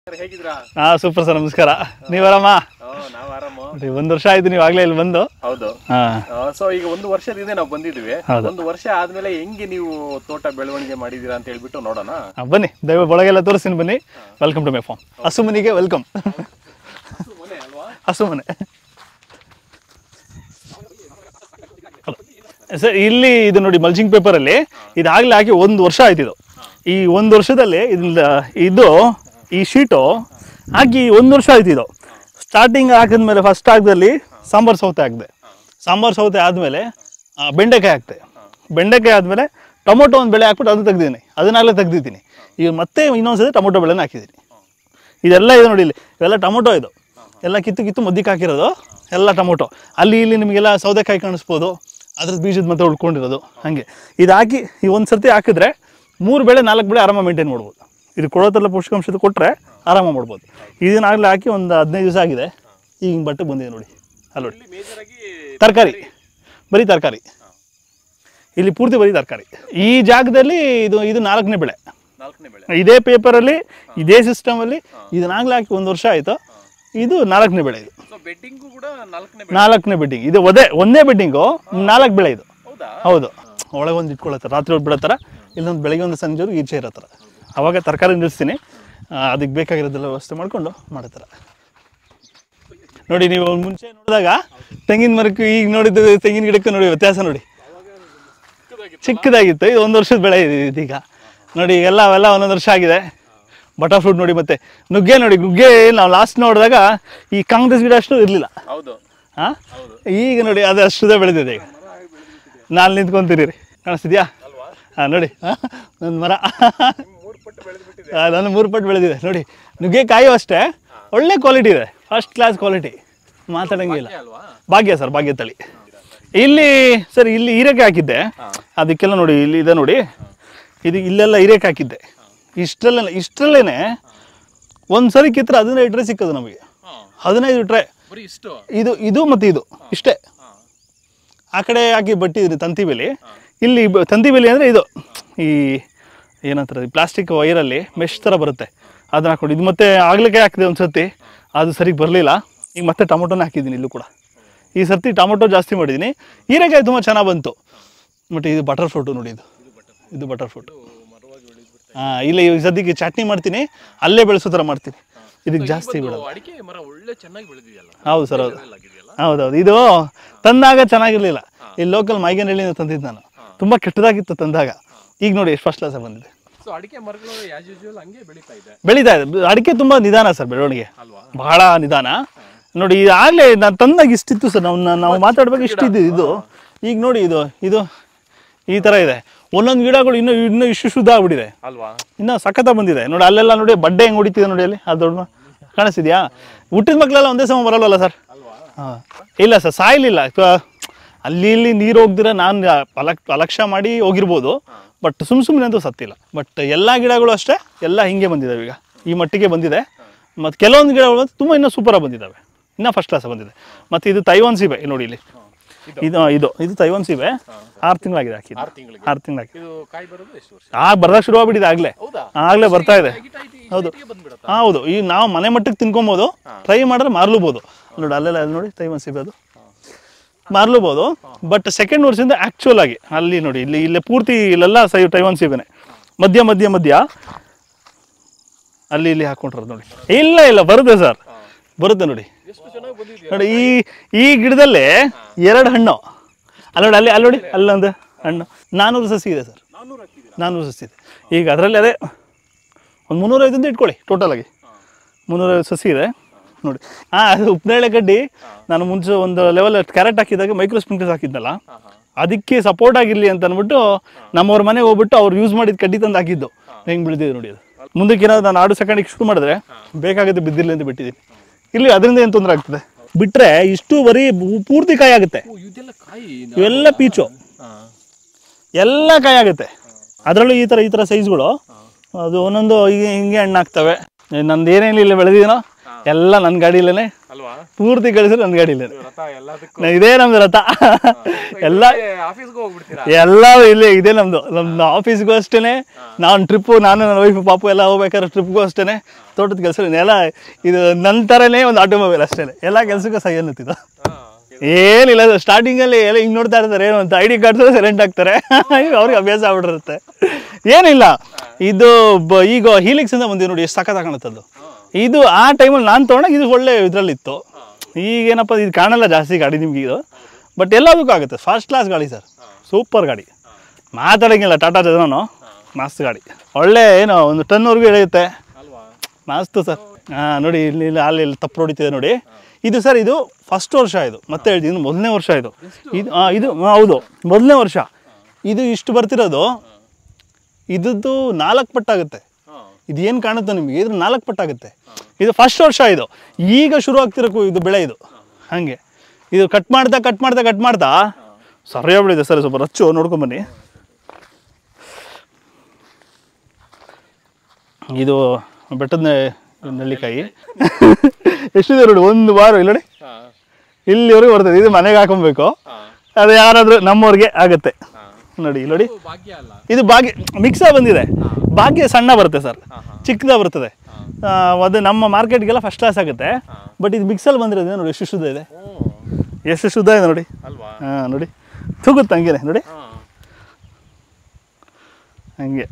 ಹೇಗಿದ್ರಾ ಹಾ super sir ನಮಸ್ಕಾರ ನೀವು ಆರಾಮ ನಾವು ಆರಾಮು ನೋಡಿ, ಒಂದ್ ವರ್ಷ ಆಯ್ತು ನೀವು ಆಗ್ಲೇ ಇಲ್ಲಿ ಬಂದು ಹೌದು ಹಾ ಸೊ ಈಗ ಒಂದು ವರ್ಷದಿಂದ ನಾವು ಬಂದಿದ್ವಿ ಹೌದು. ಒಂದು ವರ್ಷ ಆದ್ಮೇಲೆ ಹೆಂಗೆ ನೀವು ತೋಟ ಬೆಳವಣಿಗೆ ಮಾಡಿದೀರಾ ಅಂತ ಹೇಳ್ಬಿಟ್ಟು ನೋಡೋಣ ಹಾ, ಬನ್ನಿ ದಯವ ಒಳಗೆಲ್ಲ ತೋರಿಸ್ತೀನಿ ಬನ್ನಿ ವೆಲ್ಕಮ್ ಟು ಮೈ ಫಾರ್ಮ್ ಹಸು ಮನೆಗೆ ವೆಲ್ಕಮ್ ಹಸು ಮನೆ ಸರ್ ಇಲ್ಲಿ ಇದು ನೋಡಿ ಮಲ್ಚಿಂಗ್ ಪೇಪರ್ ಅಲ್ಲಿ ಇದಾಗ್ಲೇ ಹಾಕಿ ಒಂದು ವರ್ಷ ಆಯ್ತು ಇದು ಈ ಒಂದು ವರ್ಷದಲ್ಲಿ ಇದ್ನ ಇದು ಈ ಶೀಟು ಹಾಕಿ ಒಂದು ವರ್ಷ ಆಯ್ತು ಇದು ಸ್ಟಾರ್ಟಿಂಗ್ ಹಾಕಿದ್ಮೇಲೆ ಫಸ್ಟ್ ಆಗದಲ್ಲಿ ಸಾಂಬಾರ್ ಸೌತೆ ಹಾಕಿದೆ ಸಾಂಬಾರ್ ಸೌತೆ ಆದಮೇಲೆ ಬೆಂಡೆಕಾಯಿ ಹಾಕ್ತೆ ಬೆಂಡೆಕಾಯಿ ಆದಮೇಲೆ ಟೊಮೊಟೊ ಒಂದು ಬೆಳೆ ಹಾಕ್ಬಿಟ್ಟು ಅದು ತೆಗ್ದಿದ್ದೀನಿ ಅದನ್ನಾಗಲೇ ತೆಗ್ದಿದ್ದೀನಿ ಈಗ ಮತ್ತೆ ಇನ್ನೊಂದ್ಸತಿ ಟೊಮೊಟೊ ಬೆಳೆನ ಹಾಕಿದ್ದೀನಿ ಇದೆಲ್ಲ ಇದೆ ನೋಡಿ ಇಲ್ಲಿ ಇವೆಲ್ಲ ಟೊಮೊಟೊ ಇದು ಎಲ್ಲ ಕಿತ್ತು ಕಿತ್ತು ಮದ್ದಿಗೆ ಹಾಕಿರೋದು ಎಲ್ಲ ಟೊಮೊಟೊ ಅಲ್ಲಿ ಇಲ್ಲಿ ನಿಮಗೆಲ್ಲ ಸೌದೆಕಾಯಿ ಕಾಣಿಸ್ಬೋದು ಅದ್ರದ್ದು ಬೀಜದ ಮತ್ತೆ ಉಳ್ಕೊಂಡಿರೋದು ಹಾಗೆ ಇದು ಹಾಕಿ ಈ ಒಂದು ಸರ್ತಿ ಹಾಕಿದ್ರೆ ಮೂರು ಬೆಳೆ ನಾಲ್ಕು ಬೆಳೆ ಆರಾಮ ಮೇಂಟೈನ್ ಮಾಡ್ಬೋದು ಇದು ಕೊಡೋದೆಲ್ಲ ಪೋಷಕಾಂಶದ ಕೊಟ್ಟರೆ ಆರಾಮ ಮಾಡ್ಬೋದು ಇದನ್ನಾಗಲೇ ಹಾಕಿ ಒಂದು ಹದಿನೈದು ದಿವಸ ಆಗಿದೆ ಈಗ ಹಿಂಗೆ ಬಟ್ಟೆ ಬಂದಿದೆ ನೋಡಿ ಅಲ್ಲಿ ನೋಡಿ ಮೇಜರ್ ಆಗಿ ತರಕಾರಿ ಬರೀ ತರಕಾರಿ ಇಲ್ಲಿ ಪೂರ್ತಿ ಬರೀ ತರಕಾರಿ ಈ ಜಾಗದಲ್ಲಿ ಇದು ಇದು ನಾಲ್ಕನೇ ಬೆಳೆ ನಾಲ್ಕನೇ ಬೆಳೆ ಇದೇ ಪೇಪರಲ್ಲಿ ಇದೇ ಸಿಸ್ಟಮಲ್ಲಿ ಇದನ್ನಾಗಲೇ ಹಾಕಿ ಒಂದು ವರ್ಷ ಆಯಿತು ಇದು ನಾಲ್ಕನೇ ಬೆಳೆ ಇದು ಸೊ ಬೆಡ್ಡಿಂಗು ಕೂಡ ನಾಲ್ಕನೇ ಬೆಳೆ ನಾಲ್ಕನೇ ಬೆಡ್ಡಿಂಗ್ ಇದು ಒದೇ ಒಂದೇ ಬೆಡ್ಡಿಂಗು ನಾಲ್ಕು ಬೆಳೆ ಇದು ಹೌದಾ ಹೌದು ಒಳಗೆ ಒಂದು ಇಟ್ಕೊಳ್ಳೋ ರಾತ್ರಿ ಹೊತ್ತು ಬಿಡೋ ಥರ ಇಲ್ಲೊಂದು ಬೆಳಗ್ಗೆ ಒಂದು ಸಂಜೆವರೆಗೂ ಈಚೆ ಇರೋ ಥರ ಅವಾಗ ತರಕಾರಿ ನಿಲ್ಲಿಸ್ತೀನಿ ಅದಕ್ಕೆ ಬೇಕಾಗಿರೋದೆಲ್ಲ ವ್ಯವಸ್ಥೆ ಮಾಡಿಕೊಂಡು ಮಾಡ್ತಾರೆ ನೋಡಿ ನೀವು ಮುಂಚೆ ನೋಡಿದಾಗ ತೆಂಗಿನ ಮರಕ್ಕೂ ಈಗ ನೋಡಿದ್ದು ತೆಂಗಿನ ಗಿಡಕ್ಕೂ ನೋಡಿ ವ್ಯತ್ಯಾಸ ನೋಡಿ ಚಿಕ್ಕದಾಗಿತ್ತು ಇದು ಒಂದು ವರ್ಷದ ಬೆಳೆ ಇದೆ ಇದೀಗ ನೋಡಿ ಎಲ್ಲ ಅವೆಲ್ಲ ಒಂದೊಂದು ವರ್ಷ ಆಗಿದೆ ಬಟರ್ ಫ್ರೂಟ್ ನೋಡಿ ಮತ್ತೆ ನುಗ್ಗೆ ನೋಡಿ ನುಗ್ಗೆ ನಾವು ಲಾಸ್ಟ್ ನೋಡಿದಾಗ ಈ ಕಾಂಗ್ರೆಸ್ ಗಿಡ ಅಷ್ಟು ಇರಲಿಲ್ಲ ಹೌದು ಹಾಂ ಈಗ ನೋಡಿ ಅದು ಅಷ್ಟುದೇ ಬೆಳೆದಿದೆ ಈಗ ನಾನು ನಿಂತ್ಕೊಂತೀರಿ ಕಾಣಿಸ್ತಿದ್ಯಾ ಹಾಂ ನೋಡಿ ನನ್ನ ಮರ ಮೂರು ಪಟ್ಟು ಬೆಳೆದ್ಬಿಟ್ಟಿದೆ ಆ, ನನ್ನ ಮೂರು ಪಟ್ಟು ಬೆಳೆದಿದೆ ನೋಡಿ ನುಗ್ಗೆಕಾಯಿ ಅಷ್ಟೇ ಒಳ್ಳೆ ಕ್ವಾಲಿಟಿ ಇದೆ ಫಸ್ಟ್ ಕ್ಲಾಸ್ ಕ್ವಾಲಿಟಿ ಮಾತಾಡಂಗಿಲ್ಲ ಅಲ್ವಾ ಭಾಗ್ಯ ಸರ್ ಭಾಗ್ಯ ತಳಿ ಇಲ್ಲಿ ಸರ್ ಇಲ್ಲಿ ಹೀರೆಕಾಯಿ ಹಾಕಿದ್ದೆ ಅದಕ್ಕೆಲ್ಲ ನೋಡಿ ಇಲ್ಲಿ ಇದೆ ನೋಡಿ ಇದು ಇಲ್ಲೆಲ್ಲ ಹೀರೆಕಾಯಿ ಹಾಕಿದ್ದೆ ಇಷ್ಟರಲ್ಲೇ ಇಷ್ಟರಲ್ಲೇನೆ ಒಂದು ಸರಿ ಕಿತ್ತರೆ ಹದಿನೈದು ಟ್ರೇ ಸಿಕ್ಕೋದು ನಮಗೆ ಹಾಂ ಹದಿನೈದು ಟ್ರೇ ಬರೀ ಇಷ್ಟು ಇದು ಇದು ಮತ್ತು ಇದು ಇಷ್ಟೇ ಹಾಂ ಆ ಕಡೆ ಹಾಕಿ ಬಟ್ಟಿದ್ದೀನಿ ತಂತಿ ಬೇಲಿ ಇಲ್ಲಿ ಬ- ತಂತಿ ಬೇಲಿ ಅಂದರೆ ಇದು ಈ ಏನಂತಾರೆ ಪ್ಲಾಸ್ಟಿಕ್ ವೈರಲ್ಲಿ ಮೆಶ್ ಥರ ಬರುತ್ತೆ ಅದನ್ನ ಹಾಕೊಂಡು ಇದು ಮತ್ತೆ ಆಗ್ಲಿಕ್ಕೆ ಹಾಕಿದೆ ಒಂದು ಸರ್ತಿ ಅದು ಸರಿಗೆ ಬರಲಿಲ್ಲ ಈಗ ಮತ್ತೆ ಟೊಮೊಟೊನ ಹಾಕಿದ್ದೀನಿ ಇಲ್ಲೂ ಕೂಡ ಈ ಸರ್ತಿ ಟೊಮೊಟೊ ಜಾಸ್ತಿ ಮಾಡಿದ್ದೀನಿ ಹೀರೆಕಾಯಿ ತುಂಬ ಚೆನ್ನಾಗಿ ಬಂತು ಬಟ್ ಇದು ಬಟರ್ ಫ್ರೂಟು ನೋಡಿ ಇದು ಇದು ಬಟರ್ ಫ್ರೂಟ್ ಮರವಾಗಿ ಬೆಳೆದ್ಬಿಡ್ತಾರೆ ಹಾಂ ಇಲ್ಲಿ ಈ ಸದ್ಯಕ್ಕೆ ಚಟ್ನಿ ಮಾಡ್ತೀನಿ ಅಲ್ಲೇ ಬೆಳೆಸೋ ಥರ ಮಾಡ್ತೀನಿ ಇದಕ್ಕೆ ಜಾಸ್ತಿ ಬಿಡೋದು ಅಡಿಕೆ ಮರ ಒಳ್ಳೆ ಚೆನ್ನಾಗಿ ಬೆಳೆದಿದೆಯಲ್ಲ ಹೌದು ಸರ್ ಹೌದು ಆಗಿದೆಯಲ್ಲ ಹೌದೌದು ಇದು ತಂದಾಗ ಚೆನ್ನಾಗಿರ್ಲಿಲ್ಲ ಇಲ್ಲಿ ಲೋಕಲ್ ಮೈಗನಹಳ್ಳಿಯಿಂದ ತಂದಿದ್ದು ನಾನು ತುಂಬಾ ಕೆಟ್ಟದಾಗಿತ್ತು ತಂದಾಗ ಈಗ ನೋಡಿ ಎಷ್ಟು ಫಸ್ಟ್ ಕ್ಲಾಸ್ ಬಂದಿದೆ ಸೊ ಅಡಿಕೆ ಮರಗಳು ಆಸ್ ಯೂಶುವಲ್ ಹಂಗೆ ಬೆಳೀತಾ ಇದೆ ಬೆಳೀತಾ ಇದೆ ಅಡಿಕೆ ತುಂಬಾ ನಿಧಾನ ಸರ್ ಬೆಳವಣಿಗೆ ಅಲ್ವಾ ಬಹಳ ನಿಧಾನ ನೋಡಿ ಆಗಲೇ ನಾನು ತಂದಾಗ ಇಷ್ಟಿತ್ತು ಸರ್ ನಾವು ನಾವು ಮಾತಾಡ್ಬೇಕು ಇಷ್ಟಿದ್ದು ಇದು ಈಗ ನೋಡಿ ಇದು ಇದು ಈ ಥರ ಇದೆ ಒಂದೊಂದು ಗಿಡಗಳು ಇನ್ನೂ ಇನ್ನೂ ಇಷ್ಟು ಶುದ್ಧ ಆಗ್ಬಿಟ್ಟಿದೆ ಅಲ್ವಾ ಇನ್ನೂ ಸಖತ್ತ ಬಂದಿದೆ ನೋಡಿ ಅಲ್ಲೆಲ್ಲ ನೋಡಿ ಬಡ್ಡೆ ಹೆಂಗೆ ಹೊಡಿತಿದೆ ನೋಡಿ ಅಲ್ಲಿ ಅದು ದೊಡ್ಡ ಮ- ಕಾಣಿಸ್ತಿದ್ಯಾ ಹುಟ್ಟಿದ ಮಕ್ಕಳೆಲ್ಲ ಒಂದೇ ಸಮ ಬರಲ್ವಲ್ಲ ಸರ್ ಅಲ್ವಾ ಹಾಂ ಇಲ್ಲ ಸರ್ ಸಾಯ್ಲಿಲ್ಲ ಅಥವಾ ಅಲ್ಲಿ ಇಲ್ಲಿ ನೀರು ಹೋಗ್ದಿರ ನಾನು ಅಲಕ್ ಅಲಕ್ಷ್ಯ ಮಾಡಿ ಹೋಗಿರ್ಬೋದು ಬಟ್ ಸುಮ್ ಸುಮ್ಮನೆ ಅಂತೂ ಸತ್ತಿಲ್ಲ ಬಟ್ ಎಲ್ಲ ಗಿಡಗಳು ಅಷ್ಟೇ ಎಲ್ಲ ಹಿಂಗೆ ಬಂದಿದ್ದಾವೆ ಈಗ ಈ ಮಟ್ಟಿಗೆ ಬಂದಿದೆ ಮತ್ತು ಕೆಲವೊಂದು ಗಿಡಗಳು ತುಂಬ ಇನ್ನೂ ಸೂಪರಾಗಿ ಬಂದಿದ್ದಾವೆ ಇನ್ನೂ ಫಸ್ಟ್ ಕ್ಲಾಸ್ ಬಂದಿದೆ ಮತ್ತು ಇದು ತೈವಾನ್ ಸೀಬೆ ಇಲ್ಲಿ ನೋಡಿ ಇಲ್ಲಿ ಇದು ಇದು ಇದು ತೈವಾನ್ ಸೀಬೆ ಆರು ತಿಂಗಳಾಗಿದೆ ಹಾಕಿದ್ದು ಆರು ತಿಂಗಳಿಗೆ ಆರು ತಿಂಗಳು ಹಾಕಿ ಇದು ಕಾಯಿ ಬರೋದು ಎಷ್ಟು ವರ್ಷ ಆಗ ಬರ್ದಾಗ ಶುರು ಆಗ್ಬಿಟ್ಟಿದೆ ಆಗಲೇ ಹೌದಾ ಆಗಲೇ ಬರ್ತಾ ಇದೆ ಹೌದು ಬಂದ್ಬಿಡುತ್ತಾ ಹೌದು ಈ ನಾವು ಮನೆ ಮಟ್ಟಕ್ಕೆ ತಿನ್ಕೊಬೋದು ಟ್ರೈ ಮಾಡಿದ್ರೆ ಮಾರ್ಲೂಬೋದು ನೋಡಿ ಅಲ್ಲೆಲ್ಲ ಅಲ್ಲಿ ನೋಡಿ ತೈವನ್ ಸಿಗೋದು ಮಾರ್ಲೂಬೋದು ಬಟ್ ಸೆಕೆಂಡ್ ವರ್ಷದಿಂದ ಆ್ಯಕ್ಚುಲ್ ಆಗಿ ಅಲ್ಲಿ ನೋಡಿ ಇಲ್ಲಿ ಇಲ್ಲೇ ಪೂರ್ತಿ ಇಲ್ಲೆಲ್ಲ ಸೈ ಟೈವನ್ ಸಿಬೇನೆ ಮಧ್ಯ ಮಧ್ಯ ಮಧ್ಯ ಅಲ್ಲಿ ಇಲ್ಲಿ ಹಾಕೊಂಡ್ರದು ನೋಡಿ ಇಲ್ಲ ಇಲ್ಲ ಬರುತ್ತೆ ಸರ್ ಬರುತ್ತೆ ನೋಡಿ ಎಷ್ಟು ಚೆನ್ನಾಗಿ ಬಂದಿದ್ಯಾ ನೋಡಿ ಈ ಈ ಗಿಡದಲ್ಲೇ ಎರಡು ಹಣ್ಣು ಅಲ್ಲಿ ನೋಡಿ ಅಲ್ಲಿ ಅಲ್ಲಿ ನೋಡಿ ಅಲ್ಲೊಂದು ಹಣ್ಣು ನಾನ್ನೂರು ಸಸಿ ಇದೆ ಸರ್ ನಾನ್ನೂರು ಹಾಕಿದ್ದೀರಾ ನಾನ್ನೂರು ಸಸಿ ಇದೆ ಈಗ ಅದರಲ್ಲಿ ಅದೇ ಒಂದು ಮುನ್ನೂರೈವತ್ತಂತ ಇಟ್ಕೊಳ್ಳಿ ಟೋಟಲ್ ಆಗಿ ಮುನ್ನೂರೈವತ್ತು ಸಸಿ ಇದೆ ನೋಡಿ ಹಾಂ ಅದು ಉಪ್ಪನೇಳೆ ಗಡ್ಡಿ ನಾನು ಮುಂಚೆ ಒಂದು ಲೆವೆಲ್ ಕ್ಯಾರೆಟ್ ಹಾಕಿದಾಗ ಮೈಕ್ರೋ ಸ್ಪ್ರಿಂಕ್ಲರ್ಸ್ ಹಾಕಿದ್ನಲ್ಲ ಅದಕ್ಕೆ ಸಪೋರ್ಟ್ ಆಗಿರಲಿ ಅಂತ ಅಂದ್ಬಿಟ್ಟು ನಮ್ಮವ್ರ ಮನೆಗೆ ಹೋಗ್ಬಿಟ್ಟು ಅವ್ರು ಯೂಸ್ ಮಾಡಿದ ಕಡ್ಡಿ ತಂದು ಹಾಕಿದ್ದು ಹೆಂಗೆ ಬೆಳೆದಿದೆ ನೋಡಿ ಅದು ಮುಂದಕ್ಕೆ ಏನಾದ್ರು ನಾನು ಆಡು ಸೆಕೆಂಡಿಗೆ ಶುರು ಮಾಡಿದ್ರೆ ಬೇಕಾಗುತ್ತೆ ಬಿದ್ದಿರಲಿ ಅಂತ ಬಿಟ್ಟಿದ್ದೀನಿ ಇಲ್ಲಿ ಅದರಿಂದ ಏನು ತೊಂದರೆ ಆಗ್ತದೆ ಬಿಟ್ಟರೆ ಇಷ್ಟು ಬರೀ ಪೂ- ಪೂರ್ತಿ ಕಾಯಿ ಆಗುತ್ತೆ ಓ ಇದೆಲ್ಲ ಕಾಯಿ ಇವೆಲ್ಲ ಪೀಚು ಎಲ್ಲ ಕಾಯಿ ಆಗುತ್ತೆ ಅದರಲ್ಲೂ ಈ ಥರ ಈ ಥರ ಸೈಜ್ಗಳು ಅದು ಒಂದೊಂದು ಹೀಗೆ ಹಿಂಗೆ ಹಣ್ಣಾಗ್ತವೆ ನಂದು ಏನೇನು ಇಲ್ಲಿ ಬೆಳೆದಿದ್ದೀನೋ ಎಲ್ಲ ನನ್ನ ಗಾಡಿಲೇನೆ ಅಲ್ವಾ ಪೂರ್ತಿ ಕಳಿಸಿದ್ರೆ ನನ್ನ ಗಾಡಿಲೇನೆ ಇದು ರಥ ಎಲ್ಲದಕ್ಕೂ ನಾ- ಇದೇ ನಮ್ದು ರಥ ಎಲ್ಲ ಆಫೀಸ್ಗೆ ಹೋಗ್ಬಿಡ್ತೀರಾ ಎಲ್ಲ ಇಲ್ಲೇ ಇದೆ ನಮ್ದು ನಮ್ಮ ಆಫೀಸ್ಗೂ ಅಷ್ಟೇನೆ ನಾನು ಟ್ರಿಪ್ಪು ನಾನು ನನ್ನ ವೈಫ್ ಪಾಪು ಎಲ್ಲ ಹೋಗ್ಬೇಕಾದ್ರೆ ಟ್ರಿಪ್ಗೂ ಅಷ್ಟೇನೆ ತೋಟದ ಕೆಲಸ ಎಲ್ಲ ಇದು ನನ್ನ ಥರನೇ ಒಂದು ಆಟೋಮೊಬೈಲ್ ಅಷ್ಟೇ ಎಲ್ಲ ಕೆಲಸಕ್ಕೂ ಸೈ ಅನ್ನತ್ತಿದ್ದು ಏನಿಲ್ಲ ಸ್ಟಾರ್ಟಿಂಗಲ್ಲಿ ಎಲ್ಲ ಹಿಂಗೆ ನೋಡ್ತಾ ಇರ್ತಾರೆ ಏನು ಅಂತ ಐ ಡಿ ಕಾರ್ಡ್ ಸೈಲೆಂಟ್ ಆಗ್ತಾರೆ ಈಗ ಅವ್ರಿಗೆ ಅಭ್ಯಾಸ ಆಗ್ಬಿಟ್ಟಿರುತ್ತೆ ಏನಿಲ್ಲ ಇದು ಬ- ಈಗ ಹೀಲಿಕ್ಸ್ ಇಂದ ಬಂದಿದೆ ನೋಡಿ ಎಷ್ಟು ಸಖತ್ ಕಾಣುತ್ತದು ಇದು ಆ ಟೈಮಲ್ಲಿ ನಾನು ತೊಗೊಂಡಾಗ ಇದು ಒಳ್ಳೆ ಇದರಲ್ಲಿತ್ತು ಈಗೇನಪ್ಪ ಇದು ಕಾಣಲ್ಲ ಜಾಸ್ತಿ ಗಾಡಿ ನಿಮ್ಗೆ ಇದು ಬಟ್ ಎಲ್ಲದಕ್ಕೂ ಆಗುತ್ತೆ ಫಸ್ಟ್ ಕ್ಲಾಸ್ ಗಾಡಿ ಸರ್ ಸೂಪರ್ ಗಾಡಿ ಮಾತಾಡೋಂಗಿಲ್ಲ ಟಾಟಾ ಚದನನು ಮಸ್ತ್ ಗಾಡಿ ಒಳ್ಳೆ ಏನು ಒಂದು ಟನ್ವರೆಗೂ ಇಳಿಯುತ್ತೆ ಅಲ್ವಾ ಮಸ್ತ್ ಸರ್ ಹಾಂ ನೋಡಿ ಇಲ್ಲಿ ಇಲ್ಲಿ ಅಲ್ಲಿ ಇಲ್ಲಿ ತಪ್ಪು ಹೊಡಿತಿದೆ ನೋಡಿ ಇದು ಸರ್ ಇದು ಫಸ್ಟ್ ವರ್ಷ ಇದು ಮತ್ತೆ ಹೇಳ್ತೀನಿ ಇದು ಮೊದಲನೇ ವರ್ಷ ಇದು ಇದು ಹಾಂ ಇದು ಆ, ಹೌದು ಮೊದಲನೇ ವರ್ಷ ಇದು ಇಷ್ಟು ಬರ್ತಿರೋದು ಇದ್ದದ್ದು ನಾಲ್ಕು ಪಟ್ಟಾಗುತ್ತೆ ಹಾಂ ಇದು ಏನು ಕಾಣುತ್ತೆ ನಿಮಗೆ ಇದ್ರ ನಾಲ್ಕು ಪಟ್ಟಾಗುತ್ತೆ ಇದು ಫಸ್ಟ್ ವರ್ಷ ಇದು ಈಗ ಶುರು ಆಗ್ತಿರೋಕು ಇದು ಬೆಳೆ ಇದು ಹಾಗೆ ಇದು ಕಟ್ ಮಾಡ್ತಾ ಕಟ್ ಮಾಡ್ತಾ ಕಟ್ ಮಾಡ್ತಾ ಸರಿಯಾಗ್ಬಿಡಿದೆ ಸರ್ ಸ್ವಲ್ಪ ರಚ್ಚು ನೋಡ್ಕೊಂಬನ್ನಿ ಇದು ಬೆಟ್ಟದ ನೆ- ನೆಲ್ಲಿಕಾಯಿ ಎಷ್ಟಿದೆ ನೋಡಿ ಒಂದು ವಾರ ಇಲ್ಲ ನೋಡಿ ಹಾಂ ಇಲ್ಲಿವರೆಗೂ ಬರ್ತದೆ ಇದು ಮನೆಗೆ ಹಾಕೊಬೇಕು ಹಾಂ ಅದು ಯಾರಾದರೂ ನಮ್ಮವ್ರಿಗೆ ಆಗುತ್ತೆ ಹಾಂ ನೋಡಿ ಇಲ್ಲಿ ನೋಡಿ ಭಾಗ್ಯ ಅಲ್ಲ ಇದು ಭಾಗ್ಯ ಮಿಕ್ಸ ಬಂದಿದೆ ಭಾಗ್ಯ ಸಣ್ಣ ಬರುತ್ತೆ ಸರ್ ಚಿಕ್ಕದ ಬರ್ತದೆ ಆ, ಅದು ನಮ್ಮ ಮಾರ್ಕೆಟ್ಗೆಲ್ಲ ಫಸ್ಟ್ ಕ್ಲಾಸ್ ಆಗುತ್ತೆ ಬಟ್ ಇದು ಮಿಕ್ಸಲ್ಲಿ ಬಂದಿರೋದು ನೋಡಿ ಎಷ್ಟು ಶುದ್ಧ ಇದೆ ಓ ಎಷ್ಟು ಶುದ್ಧ ಇದೆ ನೋಡಿ ಅಲ್ವಾ ಹಾಂ ನೋಡಿ ತೂಗುತ್ತೆ ಹಂಗೇನೆ ನೋಡಿ ಹಾಂ ಹಂಗೆ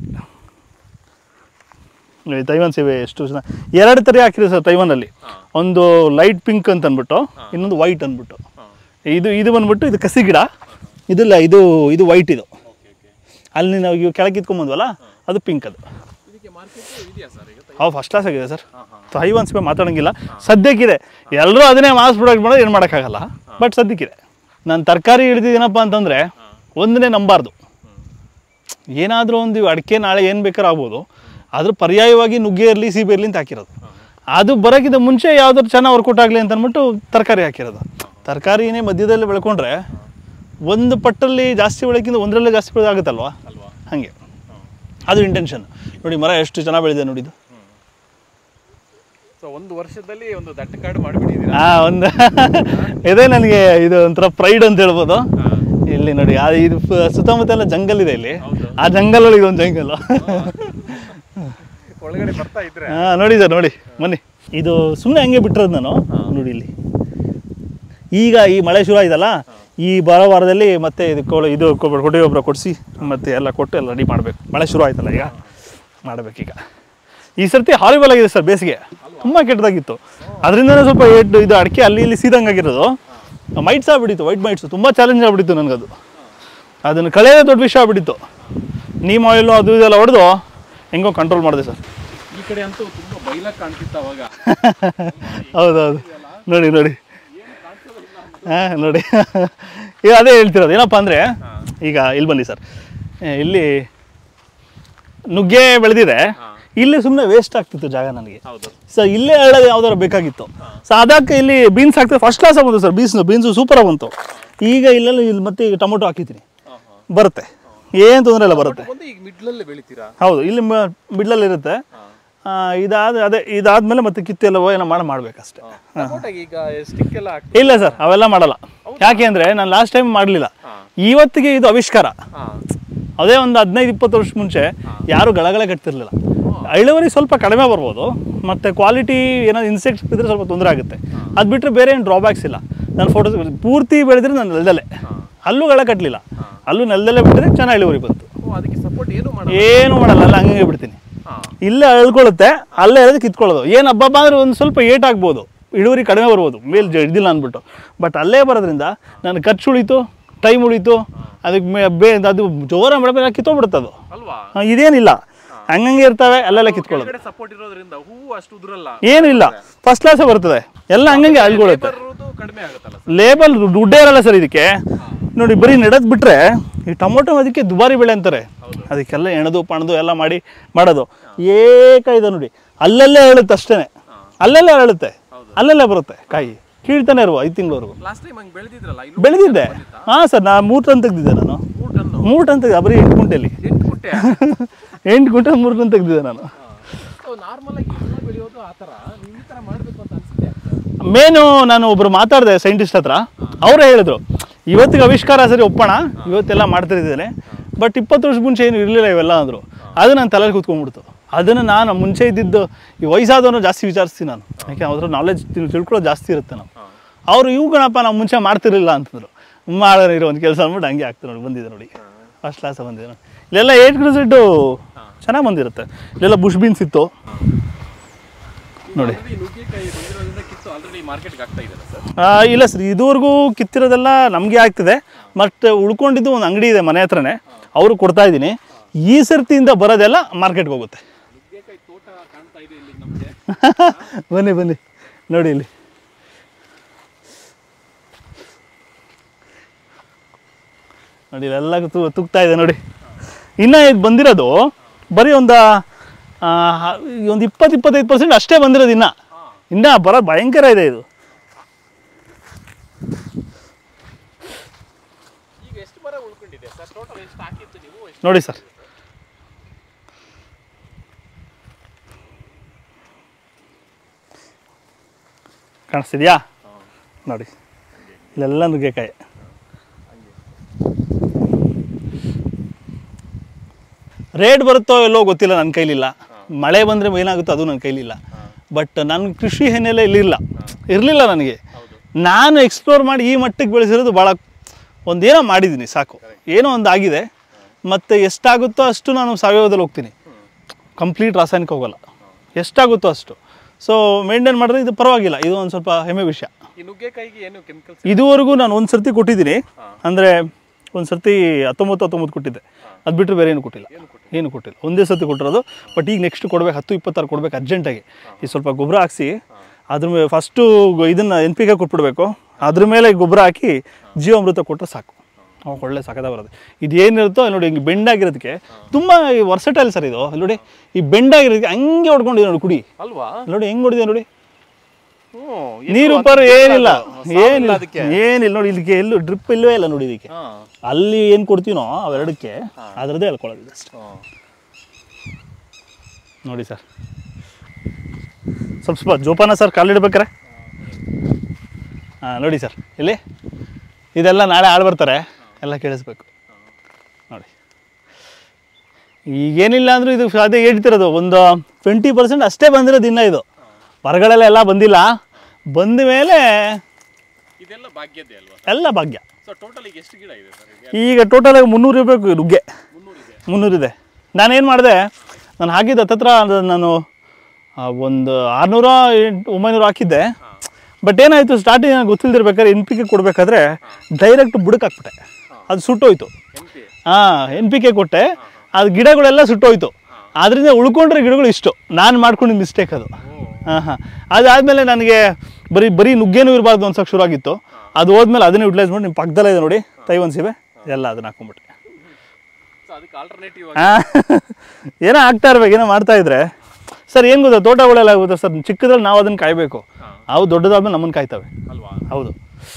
ನೋಡಿ ತೈವಾನ್ ಸೇವೆ ಎಷ್ಟು ಜನ ಎರಡು ಥರ ಹಾಕಿದೆ ಸರ್ ತೈವಾನಲ್ಲಿ ಒಂದು ಲೈಟ್ ಪಿಂಕ್ ಅಂತ ಅಂದ್ಬಿಟ್ಟು ಇನ್ನೊಂದು ವೈಟ್ ಅಂದ್ಬಿಟ್ಟು ಹಾಂ ಇದು ಇದು ಬಂದ್ಬಿಟ್ಟು ಇದು ಕಸಿ ಗಿಡ ಇದಿಲ್ಲ ಇದು ಇದು ವೈಟ್ ಇದು ಓಕೆ ಓಕೆ ಅಲ್ಲಿ ನಾವು ಇವಾಗ ಕೆಳಗೆ ಕಿತ್ಕೊಂಬಂದ್ವಲ್ಲ ಅದು ಪಿಂಕ್ ಅದು ಇದಕ್ಕೆ ಮಾರ್ಕೆಟ್ ಇದೆಯಾ ಸರ್ ಈಗ ಅವು ಫಸ್ಟ್ ಕ್ಲಾಸ್ ಆಗಿದೆ ಸರ್ ಹಾಂ ಹಾಂ ತೈವಾನ್ ಸೇವೆ ಮಾತಾಡೋಂಗಿಲ್ಲ ಸದ್ಯಕ್ಕಿದೆ ಎಲ್ಲರೂ ಅದನ್ನೇ ಮಾಸ್ ಪ್ರೊಡಕ್ಟ್ ಮಾಡೋದು ಏನು ಮಾಡೋಕ್ಕಾಗಲ್ಲ ಬಟ್ ಸದ್ಯಕ್ಕಿದೆ ನಾನು ತರಕಾರಿ ಹಿಡಿದಿದ್ದೀನಪ್ಪ ಅಂತಂದರೆ ಒಂದನೇ ನಂಬಾರ್ದು ಏನಾದರೂ ಒಂದು ಅಡಿಕೆ ನಾಳೆ ಏನು ಬೇಕಾದ್ರೂ ಆಗ್ಬೋದು ಅದ್ರ ಪರ್ಯಾಯವಾಗಿ ನುಗ್ಗೆ ಇರಲಿ ಸೀಬೆ ಇರಲಿ ಅಂತ ಹಾಕಿರೋದು ಅದು ಬರೋಕ್ಕಿಂತ ಮುಂಚೆ ಯಾವ್ದಾದ್ರು ಚೆನ್ನಾಗಿ ವರ್ಕೌಟ್ ಆಗಲಿ ಅಂತ ಅಂದ್ಬಿಟ್ಟು ತರಕಾರಿ ಹಾಕಿರೋದು ತರಕಾರಿನೇ ಮಧ್ಯದಲ್ಲಿ ಬೆಳ್ಕೊಂಡ್ರೆ ಒಂದು ಪಟ್ಟಲ್ಲಿ ಜಾಸ್ತಿ ಬೆಳಕಿಂತ ಒಂದರಲ್ಲೇ ಜಾಸ್ತಿ ಬೆಳೆದಾಗುತ್ತಲ್ವಾ ಅಲ್ವಾ ಹಾಗೆ ಅದು ಇಂಟೆನ್ಷನ್ ನೋಡಿ ಮರ ಎಷ್ಟು ಚೆನ್ನಾಗಿ ಬೆಳೆದಿದೆ ನೋಡಿದ್ದು ಸೊ ಒಂದು ವರ್ಷದಲ್ಲಿ ಒಂದು ದಟ್ಟ ಕಾಡು ಮಾಡಿಬಿಟ್ಟಿದ್ದೀರಾ ಆ ಒಂದು ಇದೇ ನನಗೆ ಇದು ಒಂಥರ ಪ್ರೈಡ್ ಅಂತ ಹೇಳ್ಬೋದು ಇಲ್ಲಿ ನೋಡಿ ಆ ಇದು ಫ- ಸುತ್ತಮುತ್ತ ಎಲ್ಲ ಜಂಗಲ್ ಇದೆ ಇಲ್ಲಿ ಆ ಜಂಗಲ್ ಒಳಗೆ ಒಂದು ಜಂಗಲ್ ಒಳಗಡೆ ಬರ್ತಾ ಇದ್ರೆ ಹಾ ನೋಡಿ ಸರ್ ನೋಡಿ ಬನ್ನಿ ಇದು ಸುಮ್ಮನೆ ಹಂಗೆ ಬಿಟ್ಟಿರೋದು ನಾನು ನೋಡಿ ಇಲ್ಲಿ ಈಗ ಈ ಮಳೆ ಶುರು ಆಯ್ತಲ್ಲ ಈ ಬರೋ ವಾರದಲ್ಲಿ ಮತ್ತೆ ಇದಕ್ಕೆ ಒಳ- ಇದು ಕೊಬ್ಬ- ಕೊಟ್ಟಿಗೆ ಗೊಬ್ಬರ ಕೊಡಿಸಿ ಮತ್ತೆ ಎಲ್ಲ ಕೊಟ್ಟು ಎಲ್ಲ ರೆಡಿ ಮಾಡಬೇಕು ಮಳೆ ಶುರು ಆಯ್ತಲ್ಲ ಈಗ ಮಾಡಬೇಕೀಗ ಈ ಸರ್ತಿ ಹಾರಿಬಲ್ ಆಗಿದೆ ಸರ್ ಬೇಸಿಗೆ ತುಂಬ ಕೆಟ್ಟದಾಗಿತ್ತು ಅದರಿಂದನೇ ಸ್ವಲ್ಪ ಏಟ್ ಇದು ಅಡಿಕೆ ಅಲ್ಲಿ ಇಲ್ಲಿ ಸೀದಂಗಾಗಿರೋದು ಮೈಟ್ಸ್ ಆಗ್ಬಿಟ್ಟಿತ್ತು ವೈಟ್ ಮೈಟ್ಸು ತುಂಬ ಚಾಲೆಂಜ್ ಆಗ್ಬಿಟ್ಟಿತ್ತು ನನಗದು ಅದನ್ನು ಕಳೆಯೋದೇ ದೊಡ್ಡ ವಿಷಯ ಆಗ್ಬಿಟ್ಟಿತ್ತು ನೀಮ್ ಆಯಿಲು ಅದು ಇದೆಲ್ಲ ಹೊಡೆದು ಹೆಂಗೋ ಕಂಟ್ರೋಲ್ ಮಾಡಿದೆ ಸರ್ ಈ ಕಡೆ ಅಂತೂ ತುಂಬಾ ಬೈಲಾಗ್ ಕಾಣ್ತಿತ್ತು ಅವಾಗ ಹೌದೌದು ನೋಡಿ ನೋಡಿ ಹಾಂ ನೋಡಿ ಈಗ ಅದೇ ಹೇಳ್ತಿರೋದು ಏನಪ್ಪ ಅಂದರೆ ಈಗ ಇಲ್ಲಿ ಬನ್ನಿ ಸರ್ ಇಲ್ಲಿ ನುಗ್ಗೆ ಬೆಳೆದಿದೆ ಇಲ್ಲಿ ಸುಮ್ಮನೆ ವೇಸ್ಟ್ ಆಗ್ತಿತ್ತು ಜಾಗ ನನಗೆ ಹೌದು ಸೊ ಇಲ್ಲೇ ಹೇಳೋದು ಯಾವ್ದಾರು ಬೇಕಾಗಿತ್ತು ಸೊ ಅದಕ್ಕೆ ಇಲ್ಲಿ ಬೀನ್ಸ್ ಹಾಕ್ತಿದೆ ಫಸ್ಟ್ ಕ್ಲಾಸ್ ಬಂತು ಸರ್ ಬೀನ್ಸ್ ಬೀನ್ಸು ಸೂಪರಾಗಿ ಬಂತು ಈಗ ಇಲ್ಲೆಲ್ಲ ಇಲ್ಲಿ ಮತ್ತೆ ಈಗ ಟೊಮೊಟೊ ಹಾಕಿದ್ದೀನಿ ಬರುತ್ತೆ ಏನು ತೊಂದರೆ ಇಲ್ಲ ಬರುತ್ತೆ ಒಂದು ಈಗ ಮಿಡ್ಲಲ್ಲೇ ಬೆಳಿತೀರಾ ಹೌದು ಇಲ್ಲಿ ಮಿಡ್ಲಲ್ಲಿ ಇರುತ್ತೆ ಆ, ಇದಾದ ಅದೇ ಇದಾದ್ಮೇಲೆ ಮತ್ತೆ ಕಿತ್ತು ಎಲ್ಲ ಏನೋ ಮಾಡಿ ಮಾಡ್ಬೇಕಷ್ಟೇ ಟೊಮೊಟೊಗೆ ಈಗ ಸ್ಟಿಕ್ ಎಲ್ಲ ಹಾಕಿ ಇಲ್ಲ ಸರ್ ಅವೆಲ್ಲ ಮಾಡಲ್ಲ ಯಾಕೆ ಅಂದರೆ ನಾನು ಲಾಸ್ಟ್ ಟೈಮ್ ಮಾಡಲಿಲ್ಲ ಇವತ್ತಿಗೆ ಇದು ಆವಿಷ್ಕಾರ ಹಾ ಅದೇ ಒಂದು ಹದಿನೈದು ಇಪ್ಪತ್ತು ವರ್ಷ ಮುಂಚೆ ಯಾರು ಗಳಗಳೇ ಕಟ್ತಿರ್ಲಿಲ್ಲ ಇಳುವರಿ ಸ್ವಲ್ಪ ಕಡಿಮೆ ಬರ್ಬೋದು ಮತ್ತು ಕ್ವಾಲಿಟಿ ಏನಾದ್ರು ಇನ್ಸೆಕ್ಟ್ಸ್ ಇದ್ರೆ ಸ್ವಲ್ಪ ತೊಂದರೆ ಆಗುತ್ತೆ ಅದು ಬಿಟ್ಟರೆ ಬೇರೆ ಏನು ಡ್ರಾಬ್ಯಾಕ್ಸ್ ಇಲ್ಲ ನಾನು ಫೋಟೋಸ್ ಪೂರ್ತಿ ಬೆಳೆದ್ರೆ ನಾನು ನೆಲದಲ್ಲೇ ಅಲ್ಲೂ ಗಳ ಕಟ್ಟಲಿಲ್ಲ ಅಲ್ಲೂ ನೆಲದಲ್ಲೇ ಬಿಟ್ಟರೆ ಚೆನ್ನಾಗಿ ಇಳುವರಿ ಬಂತು ಓ ಅದಕ್ಕೆ ಸಪೋರ್ಟ್ ಏನು ಮಾಡಲ್ಲ ಏನು ಮಾಡಲ್ಲ ಅಲ್ಲ ಹಂಗೆ ಬಿಡ್ತೀನಿ ಹಾ ಇಲ್ಲೇ ಅಳ್ಕೊಳ್ಳುತ್ತೆ ಅಲ್ಲೇ ಇರೋದು ಕಿತ್ಕೊಳ್ಳೋದು ಏನು ಹಬ್ಬ ಅಂದ್ರೆ ಒಂದು ಸ್ವಲ್ಪ ಏಟ್ ಆಗ್ಬೋದು ಇಳುವರಿ ಕಡಿಮೆ ಬರ್ಬೋದು ಮೇಲ್ ಜ ಇದಿಲ್ಲ ಅಂದ್ಬಿಟ್ಟು ಬಟ್ ಅಲ್ಲೇ ಬರೋದ್ರಿಂದ ನನ್ನ ಖರ್ಚು ಉಳಿತು ಟೈಮ್ ಉಳಿತು ಅದಕ್ಕೆ ಮೇ ಬೇ ಅದು ಜೋರ ಮಾಡಬೇಕು ಕಿತ್ತೋಗ್ಬಿಡುತ್ತೆ ಅದು ಅಲ್ವಾ ಆ, ಇದೇನಿಲ್ಲ ಹಂಗಂಗೆ ಇರ್ತವೆ ಅಲ್ಲೆಲ್ಲ ಕಿತ್ಕೊಳ್ಳೋದು ಕೆಳಗಡೆ ಸಪೋರ್ಟ್ ಇರೋದ್ರಿಂದ ಹೂವು ಅಷ್ಟು ಉದುರಲ್ಲ ಏನೂ ಇಲ್ಲ ಫಸ್ಟ್ ಕ್ಲಾಸೇ ಬರ್ತದೆ ಎಲ್ಲ ಹಂಗಂಗೆ ಅಳ್ಕೊಳ್ಳುತ್ತೆ ಬರೋದು ಕಡಿಮೆ ಆಗುತ್ತಲ್ಲ ಸರ್ ಲೇಬಲ್ ದುಡ್ಡೇ ಇರಲ್ಲ ಸರ್ ಇದಕ್ಕೆ ನೋಡಿ ಬರೀ ನೆಡದ್ ಬಿಟ್ರೆ ಈ ಟೊಮೊಟೊ ಅದಕ್ಕೆ ದುಬಾರಿ ಬೆಳೆ ಅಂತಾರೆ ಅದಕ್ಕೆಲ್ಲ ಎಣದು ಪಣದು ಎಲ್ಲ ಮಾಡಿ ಮಾಡೋದು ಏಕ ಇದೆ ನೋಡಿ ಅಲ್ಲಲ್ಲೇ ಹೇಳುತ್ತೆ ಅಷ್ಟೇನೆ ಅಲ್ಲಲ್ಲೇ ಹೇಳುತ್ತೆ ಅಲ್ಲಲ್ಲೇ ಬರುತ್ತೆ ಕಾಯಿ ಕೀಳ್ತಾನೆ ಇರುವ ಐದು ತಿಂಗಳವರೆಗೂ ಲಾಸ್ಟ್ ಟೈಮ್ ಹಂಗೆ ಬೆಳೆದಿದ್ರಲ್ಲ ಇಲ್ಲಿ ಬೆಳೆದಿದ್ದೆ ಹಾಂ ಸರ್ ನಾ ಮೂರು ಟನ್ ತೆಗ್ದಿದ್ದೆ ನಾನು ಮೂರು ಟನ್ನು ಮೂರು ಟನ್ ತೆಗ್ದೆ ಬರೀ ಎಂಟು ಗುಂಟೆಲಿ ಎಂಟು ಗುಂಟೆ ಎಂಟು ಗುಂಟೆ ಮೂರು ಟನ್ ತೆಗ್ದಿದ್ದೆ ನಾನು ನಾರ್ಮಲ್ ಆಗಿ ಎಲ್ಲ ಬೆಳೆಯೋದು ಆ ಥರ ನೀವು ಈ ಥರ ಮಾಡಬೇಕು ಅಂತ ಮೇನು ನಾನು ಒಬ್ರು ಮಾತಾಡಿದೆ ಸೈಂಟಿಸ್ಟ್ ಹತ್ರ ಅವರೇ ಹೇಳಿದ್ರು ಇವತ್ತಿಗೆ ಆವಿಷ್ಕಾರ ಸರಿ ಒಪ್ಪೋಣ ಇವತ್ತೆಲ್ಲ ಮಾಡ್ತಿದ್ದೇನೆ ಬಟ್ ಇಪ್ಪತ್ತು ವರ್ಷ ಮುಂಚೆ ಏನು ಇರಲಿಲ್ಲ ಇವೆಲ್ಲ ಅಂದರು ಅದು ನನ್ನ ತಲೆಯಲ್ಲಿ ಕೂತ್ಕೊಂಡ್ಬಿಡ್ತು ಅದನ್ನು ನಾನು ಮುಂಚೆ ಇದ್ದಿದ್ದು ಈ ವಯಸ್ಸಾದವನು ಜಾಸ್ತಿ ವಿಚಾರಿಸ್ತೀನಿ ನಾನು ಯಾಕೆ ಅದ್ರ ನಾಲೆಜ್ ತಿಳ್ಕೊಳ್ಳೋದು ಜಾಸ್ತಿ ಇರುತ್ತೆ ನಾವು ಅವರು ಇವು ಗಣಪ ನಾವು ಮುಂಚೆ ಮಾಡ್ತಿರಲಿಲ್ಲ ಅಂತಂದ್ರು ಮಾಡೋರು ಇರೋ ಒಂದು ಕೆಲಸ ಅಂದ್ಬಿಟ್ಟು ಹಂಗೆ ಆಗ್ತದೆ ನೋಡಿ ಬಂದಿದೆ ನೋಡಿ ಫಸ್ಟ್ ಕ್ಲಾಸ್ ಬಂದಿದೆ ನೋಡಿ. ಇಲ್ಲೆಲ್ಲ ಏಟ್ ಗ್ರೂಸೆಡ್ಡು ಚೆನ್ನಾಗಿ ಬಂದಿರುತ್ತೆ ಇಲ್ಲೆಲ್ಲ ಬುಷ್ ಬೀನ್ಸ್ ಇತ್ತು ನೋಡಿ ಈ ನುಗ್ಗೆಕಾಯಿ ಬಂದಿರೋದ್ರಿಂದ ಕಿತ್ತು ಆಲ್ರೆಡಿ ಮಾರ್ಕೆಟ್ಗೆ ಆಗ್ತಾ ಇದೆ ಸರ್ ಆ, ಇಲ್ಲ ಸರ್ ಇದುವರೆಗೂ ಕಿತ್ತಿರೋದೆಲ್ಲ ನಮಗೆ ಆಗ್ತಿದೆ ಬಟ್ ಉಳ್ಕೊಂಡಿದ್ದು ಒಂದು ಅಂಗಡಿ ಇದೆ ಮನೆ ಹತ್ರನೇ ಅವರು ಕೊಡ್ತಾ ಇದ್ದೀನಿ ಈ ಸರ್ತಿಯಿಂದ ಬರೋದೆಲ್ಲ ಮಾರ್ಕೆಟ್ಗೆ ಹೋಗುತ್ತೆ ನುಗ್ಗೆಕಾಯಿ ತೋಟ ಕಾಣ್ತಾ ಇದೆ ಇಲ್ಲಿ ನಮಗೆ ಬನ್ನಿ ಬನ್ನಿ ನೋಡಿ ಇಲ್ಲಿ ನೋಡಿ ಇಲ್ಲೆಲ್ಲ ತು ತುಗ್ತಾ ಇದೆ ನೋಡಿ ಇನ್ನು ಇದು ಬಂದಿರೋದು ಬರೀ ಒಂದು ಒಂದು ಇಪ್ಪತ್ತು ಇಪ್ಪತ್ತೈದು ಪರ್ಸೆಂಟ್ ಅಷ್ಟೇ ಬಂದಿರೋದು ಇನ್ನು ಇನ್ನು ಬರೋದು ಭಯಂಕರ ಇದೆ ಇದು ಈಗ ಎಷ್ಟು ಮರ ಉಳ್ಕೊಂಡಿದೆ ಸರ್ ಟೋಟಲ್ ಎಷ್ಟು ಹಾಕಿತ್ತು ನೀವು ಎಷ್ಟು ನೋಡಿ ಸರ್ ಕಾಣಿಸ್ತಿದ್ಯಾ ನೋಡಿ ಇಲ್ಲೆಲ್ಲ ನುಗ್ಗೆಕಾಯಿ ರೇಟ್ ಬರುತ್ತೋ ಎಲ್ಲೋ ಗೊತ್ತಿಲ್ಲ ನನ್ನ ಕೈಲಿಲ್ಲ ಮಳೆ ಬಂದರೆ ಏನಾಗುತ್ತೋ ಅದು ನನ್ನ ಕೈಲಿಲ್ಲ ಬಟ್ ನನ್ನ ಕೃಷಿ ಹಿನ್ನೆಲೆ ಇಲ್ಲಿಲ್ಲ ಇರಲಿಲ್ಲ ನನಗೆ ನಾನು ಎಕ್ಸ್ಪ್ಲೋರ್ ಮಾಡಿ ಈ ಮಟ್ಟಕ್ಕೆ ಬೆಳೆಸಿರೋದು ಭಾಳ ಒಂದೇನೋ ಮಾಡಿದ್ದೀನಿ ಸಾಕು ಏನೋ ಒಂದು ಆಗಿದೆ ಮತ್ತು ಎಷ್ಟಾಗುತ್ತೋ ಅಷ್ಟು ನಾನು ಸಾವಯವದಲ್ಲಿ ಹೋಗ್ತೀನಿ ಕಂಪ್ಲೀಟ್ ರಾಸಾಯನಿಕ ಹೋಗಲ್ಲ ಎಷ್ಟಾಗುತ್ತೋ ಅಷ್ಟು ಸೊ ಮೇಂಟೈನ್ ಮಾಡಿದ್ರೆ ಇದು ಪರವಾಗಿಲ್ಲ ಇದು ಒಂದು ಸ್ವಲ್ಪ ಹೆಮ್ಮೆ ವಿಷಯ ಈ ನುಗ್ಗೆಕಾಯಿಗೆ ಏನು ಕೆಮಿಕಲ್ಸ್ ಇದುವರೆಗೂ ನಾನು ಒಂದು ಸರ್ತಿ ಕೊಟ್ಟಿದ್ದೀನಿ ಅಂದರೆ ಒಂದು ಸರ್ತಿ ಹತ್ತೊಂಬತ್ತು ಹತ್ತೊಂಬತ್ತು ಕೊಟ್ಟಿದ್ದೆ ಅದು ಬಿಟ್ಟರೆ ಬೇರೆ ಏನು ಕೊಟ್ಟಿಲ್ಲ ಏನು ಕೊಟ್ಟಿಲ್ಲ ಒಂದೇ ಸರ್ತಿ ಕೊಟ್ಟಿರೋದು ಬಟ್ ಈಗ ನೆಕ್ಸ್ಟ್ ಕೊಡ್ಬೇಕು ಹತ್ತು ಇಪ್ಪತ್ತಾರು ಕೊಡ್ಬೇಕು ಅರ್ಜೆಂಟಾಗಿ ಈ ಸ್ವಲ್ಪ ಗೊಬ್ಬರ ಹಾಕ್ಸಿ ಅದ್ರ ಮೇಲೆ ಫಸ್ಟು ಇದನ್ನು ಎನ್ ಪಿ ಕೆ ಕೊಟ್ಬಿಡ್ಬೇಕು ಅದ್ರ ಮೇಲೆ ಗೊಬ್ಬರ ಹಾಕಿ ಜೀವಾಮೃತ ಕೊಟ್ಟರೆ ಸಾಕು ಅವಾಗ ಒಳ್ಳೆ ಸಕದ ಬರೋದು ಇದು ಏನಿರುತ್ತೋ ನೋಡಿ ಹಿಂಗೆ ಬೆಂಡಾಗಿರೋದಕ್ಕೆ ತುಂಬ ವರ್ಸಟೈಲ್ ಸರ್ ಇದು ಅಲ್ಲಿ ನೋಡಿ ಈ ಬೆಂಡಾಗಿರೋದಕ್ಕೆ ಹಂಗೆ ಹೊಡ್ಕೊಂಡಿದೆ ನೋಡಿ ಕುಡಿ ಅಲ್ವಾ ನೋಡಿ ಹೆಂಗೆ ಹೊಡಿದೆ ನೋಡಿ ಹ್ಞೂ ನೀರು ಪರು ಏನಿಲ್ಲ ಏನಿಲ್ಲ ಅದಕ್ಕೆ ಏನಿಲ್ಲ ನೋಡಿ ಇದಕ್ಕೆ ಎಲ್ಲೂ ಡ್ರಿಪ್ ಇಲ್ಲವೇ ಇಲ್ಲ ನೋಡಿ ಇದಕ್ಕೆ ಹಾಂ ಅಲ್ಲಿ ಏನು ಕೊಡ್ತೀನೋ ಅವೆರಡಕ್ಕೆ ಅದರದ್ದೇ ಹೇಳ್ಕೊಳ್ಳೋದು ಅಷ್ಟೇ ನೋಡಿ ಸರ್ ಸ್ವಲ್ಪ ಸ್ವಲ್ಪ ಜೋಪಾನ ಸರ್ ಕಾಲಿಡ್ಬೇಕಾರೆ ಹಾಂ ನೋಡಿ ಸರ್ ಇಲ್ಲಿ ಇದೆಲ್ಲ ನಾಳೆ ಆಳು ಬರ್ತಾರೆ ಎಲ್ಲ ಕೇಳಿಸ್ಬೇಕು ನೋಡಿ ಈಗೇನಿಲ್ಲ ಅಂದರೂ ಇದು ಅದೇ ಹೇಳ್ತಿರೋದು ಒಂದು ಟ್ವೆಂಟಿ ಪರ್ಸೆಂಟ್ ಅಷ್ಟೇ ಬಂದಿರೋದು ಇನ್ನ ಇದು ಹೊರಗಡೆಲ್ಲ ಎಲ್ಲ ಬಂದಿಲ್ಲ ಬಂದ ಮೇಲೆ ಇದೆಲ್ಲ ಭಾಗ್ಯದ್ದೇ ಅಲ್ವಾ ಎಲ್ಲ ಭಾಗ್ಯ ಸೊ ಟೋಟಲ್ ಈಗ ಎಷ್ಟು ಗಿಡ ಇದೆ ಸರ್ ಈಗ ಈಗ ಟೋಟಲ್ ಮುನ್ನೂರು ಇರಬೇಕು ನುಗ್ಗೆ ಮುನ್ನೂರಿದೆ ಮುನ್ನೂರಿದೆ ನಾನೇನು ಮಾಡಿದೆ ನಾನು ಹಾಕಿದ್ದು ಹತ್ತತ್ರ ಅದು ನಾನು ಆ, ಒಂದು ಆರುನೂರ ಎಂಟು ಒಂಬೈನೂರು ಹಾಕಿದ್ದೆ ಬಟ್ ಏನಾಯಿತು ಸ್ಟಾರ್ಟಿಂಗ್ ನನಗೆ ಗೊತ್ತಿಲ್ದಿರ್ಬೇಕಾದ್ರೆ ಎನ್ ಪಿ ಕೆ ಕೊಡಬೇಕಾದ್ರೆ ಡೈರೆಕ್ಟ್ ಬುಡಕ್ಕೆ ಹಾಕ್ಬಿಟ್ಟೆ ಅದು ಸುಟ್ಟೋಯ್ತು ಎಂ ಪಿ ಹಾಂ ಎನ್ ಪಿ ಕೆ ಕೊಟ್ಟೆ ಅದು ಗಿಡಗಳೆಲ್ಲ ಸುಟ್ಟೋಯ್ತು ಅದರಿಂದ ಉಳ್ಕೊಂಡ್ರೆ ಗಿಡಗಳು ಇಷ್ಟು ನಾನು ಮಾಡ್ಕೊಂಡಿದ್ದ ಮಿಸ್ಟೇಕ್ ಅದು ಹಾಂ ಹಾಂ ಅದಾದಮೇಲೆ ನನಗೆ ಬರೀ ಬರೀ ನುಗ್ಗೇನೂ ಇರಬಾರ್ದು ಅನ್ಸೋಕೆ ಶುರು ಆಗಿತ್ತು ಅದು ಹೋದ್ಮೇಲೆ ಅದನ್ನೇ ಯುಟಿಲೈಸ್ ಮಾಡಿ ನಿಮ್ಮ ಪಕ್ಕದಲ್ಲೇ ಇದೆ ನೋಡಿ ತೈವನ್ಸಿವೆ ಎಲ್ಲ ಅದನ್ನ ಹಾಕೊಂಡ್ಬಿಟ್ಟೆ ಸೊ ಅದಕ್ಕೆ ಆಲ್ಟರ್ನೇಟಿವ್ ಆ, ಏನೋ ಆಗ್ತಾ ಇರ್ಬೇಕು ಏನೋ ಮಾಡ್ತಾ ಇದ್ರೆ ಸರ್ ಏನು ಗೊತ್ತಾ ತೋಟಗಳೆಲ್ಲ ಗೊತ್ತಾ ಸರ್ ಚಿಕ್ಕದ್ರಲ್ಲಿ ನಾವು ಅದನ್ನು ಕಾಯಬೇಕು ಅವು ದೊಡ್ಡದಾದ್ಮೇಲೆ ನಮ್ಮನ್ನು ಕಾಯ್ತವೆ ಅಲ್ವಾ ಹೌದು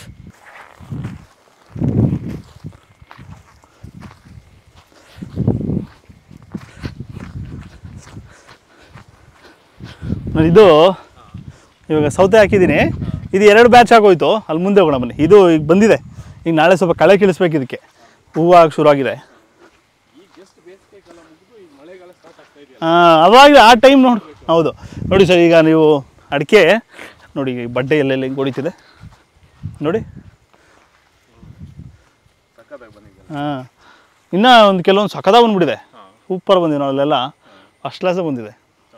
ನೋಡಿ, ಇದು ಇವಾಗ ಸೌತೆ ಹಾಕಿದ್ದೀನಿ ಇದು ಎರಡು ಬ್ಯಾಚ್ ಆಗೋಯ್ತು ಅಲ್ಲಿ ಮುಂದೆ ಹೋಗೋಣ ಬನ್ನಿ ಇದು ಈಗ ಬಂದಿದೆ ಈಗ ನಾಳೆ ಸ್ವಲ್ಪ ಕಳೆ ಕೀಳಿಸ್ಬೇಕು ಇದಕ್ಕೆ ಹೂವು ಆಗಿ ಶುರುವಾಗಿದೆ ಈಗ ಜಸ್ಟ್ ಬೇಸಿಗೆ ಕಾಲ ಮುಗಿದು ಈಗ ಮಳೆಗಾಲ ಸ್ಟಾರ್ಟ್ ಆಗ್ತಾ ಇದೆ ಆ, ಅವಾಗ ಆ ಟೈಮ್ ನೋಡಿ ಹೌದು ನೋಡಿ ಸರ್ ಈಗ ನೀವು ಅಡಿಕೆ ನೋಡಿ ಈ ಬಡ್ಡೆ ಎಲ್ಲೆಲ್ಲಿ ಹಿಂಗೆ ಹೊಡಿತಿದೆ ನೋಡಿ ಸಕ್ಕದಾಗಿ ಬಂದಿದೆ ಹಾಂ ಇನ್ನೂ ಒಂದು ಕೆಲವೊಂದು ಸಕದ ಬಂದ್ಬಿಟ್ಟಿದೆ ಸೂಪರ್ ಬಂದಿದೆ ನಾವು ಅಲ್ಲೆಲ್ಲ ಫಸ್ಟ್ ಕ್ಲಾಸೇ ಬಂದಿದೆ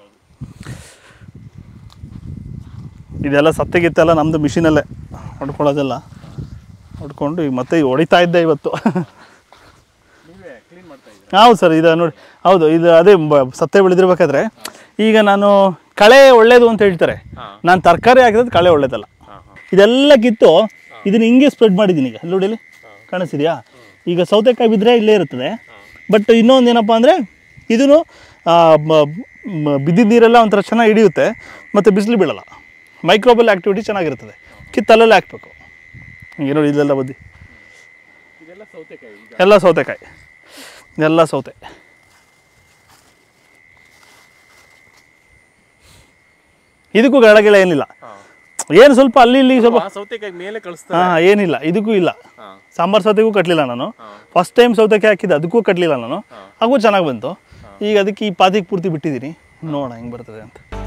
ಇದೆಲ್ಲ ಸತ್ತೆಗಿತ್ತೆಲ್ಲ ನಮ್ಮದು ಮಿಷಿನಲ್ಲೇ ಹೊಡ್ಕೊಳ್ಳೋದೆಲ್ಲ ಹೊಡ್ಕೊಂಡು ಈಗ ಮತ್ತೆ ಈಗ ಹೊಡಿತಾ ಇದ್ದೆ ಇವತ್ತು ನೀವೇ ಕ್ಲೀನ್ ಮಾಡ್ತಾ ಇದ್ದೀರಾ ಹೌದು ಸರ್ ಇದು ನೋಡಿ ಹೌದು ಇದು ಅದೇ ಬ- ಸತ್ತೆ ಬೆಳೆದಿರ್ಬೇಕಾದ್ರೆ ಈಗ ನಾನು ಕಳೆ ಒಳ್ಳೇದು ಅಂತ ಹೇಳ್ತಾರೆ ಹಾ. ನಾನು ತರಕಾರಿ ಹಾಕಿದ್ರೆ ಕಳೆ ಒಳ್ಳೇದಲ್ಲ ಹಾಂ ಹಾಂ ಇದೆಲ್ಲ ಕಿತ್ತು ಇದನ್ನ ಹಿಂಗೆ ಸ್ಪ್ರೆಡ್ ಮಾಡಿದ್ದೀನಿ ಈಗ ನೋಡಿ ಇಲ್ಲಿ ಕಾಣಿಸ್ತಿದ್ಯಾ ಈಗ ಸೌತೆಕಾಯಿ ಬಿದ್ದರೆ ಇಲ್ಲೇ ಇರ್ತದೆ ಬಟ್ ಇನ್ನೊಂದು ಏನಪ್ಪ ಅಂದರೆ ಇದೂ ಬಿದ್ದಿದ್ದ ನೀರೆಲ್ಲ ಒಂಥರ ಚೆನ್ನಾಗಿ ಹಿಡಿಯುತ್ತೆ ಮತ್ತು ಬಿಸಿಲು ಬೀಳಲ್ಲ ಮೈಕ್ರೋಬಲ್ ಆ್ಯಕ್ಟಿವಿಟಿ ಚೆನ್ನಾಗಿರ್ತದೆ ಕಿತ್ತಲ್ಲೇ ಹಾಕ್ಬೇಕು ಹಿಂಗೆ ನೋಡಿ ಇದೆಲ್ಲ ಬದ್ದಿ ಇದೆಲ್ಲ ಸೌತೆಕಾಯಿ ಈಗ ಎಲ್ಲ ಸೌತೆಕಾಯಿ ಎಲ್ಲ ಸೌತೆ ಇದಕ್ಕೂ ಗಿಡ ಗಿಡ ಏನಿಲ್ಲ ಹಾಂ ಏನು ಸ್ವಲ್ಪ ಅಲ್ಲಿ ಇಲ್ಲಿ ಸ್ವಲ್ಪ ಆ ಸೌತೆಕಾಯಿ ಮೇಲೆ ಕಳಿಸ್ತಾರೆ ಹಾಂ ಏನಿಲ್ಲ ಇದಕ್ಕೂ ಇಲ್ಲ ಹಾ. ಸಾಂಬಾರ್ ಸೌತೆಗೂ ಕಟ್ಟಲಿಲ್ಲ ನಾನು ಫಸ್ಟ್ ಟೈಮ್ ಸೌತೆಕಾಯಿ ಹಾಕಿದ್ದು ಅದಕ್ಕೂ ಕಟ್ಟಲಿಲ್ಲ ನಾನು ಹಾಗೂ ಚೆನ್ನಾಗಿ ಬಂತು ಈಗ ಅದಕ್ಕೆ ಈ ಪಾತಿಗೆ ಪೂರ್ತಿ ಬಿಟ್ಟಿದ್ದೀನಿ ನೋಡೋಣ ಹೆಂಗೆ ಬರ್ತದೆ ಅಂತ